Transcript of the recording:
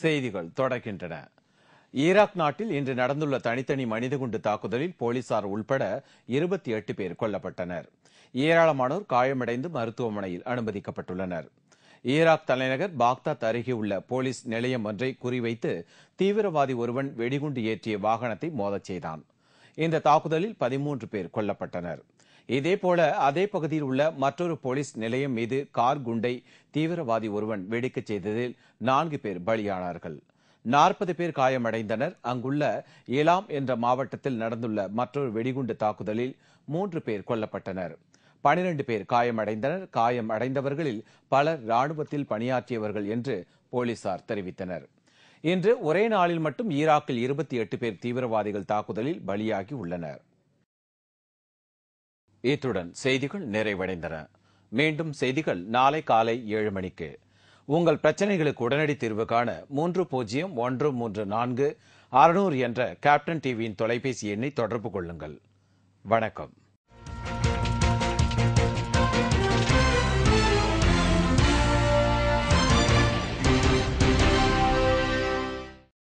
செய்திகள் தொடர்கின்றன ஈராக் நாட்டில் இன்று நடந்துள்ள தனித்தனி மனிதகுண்டு தாக்குதலில் போலீசார் உள்பட இருபத்தி எட்டு பேர் கொல்லப்பட்டனர் ஏராளமானோர் காயமடைந்து மருத்துவமனையில் அனுமதிக்கப்பட்டுள்ளனர் ஈராக் தலைநகர் பாக்தாத் அருகே உள்ள போலீஸ் நிலையம் ஒன்றை குறிவைத்து தீவிரவாதி ஒருவன் வெடிகுண்டு ஏற்றிய வாகனத்தை மோதச் செய்தான் இந்த தாக்குதலில் பதிமூன்று பேர் கொல்லப்பட்டனர் இதேபோல அதே பகுதியில் உள்ள மற்றொரு போலீஸ் நிலையம் மீது கார் குண்டை தீவிரவாதி ஒருவன் வெடிக்கச் செய்ததில் நான்கு பேர் பலியானார்கள் நாற்பது பேர் காயமடைந்தனர் அங்குள்ள இலாம் என்ற மாவட்டத்தில் நடந்துள்ள மற்றொரு வெடிகுண்டு தாக்குதலில் மூன்று பேர் கொல்லப்பட்டனர் பனிரண்டு பேர் காயமடைந்தனர் காயம் அடைந்தவர்களில் பலர் ராணுவத்தில் பணியாற்றியவர்கள் என்று போலீசார் தெரிவித்தனர் இன்று ஒரே நாளில் மட்டும் ஈராக்கில் இருபத்தி எட்டு பேர் தீவிரவாதிகள் தாக்குதலில் பலியாகி உள்ளனர் இத்துடன் செய்திகள் நிறைவடைந்தன மீண்டும் செய்திகள் நாளை காலை ஏழு மணிக்கு உங்கள் பிரச்சனைகளுக்கு உடனடி தீர்வு காண மூன்று பூஜ்ஜியம் ஒன்று மூன்று நான்கு அறுநூறு என்ற கேப்டன் டிவியின் தொலைபேசி எண்ணை தொடர்பு கொள்ளுங்கள் வணக்கம்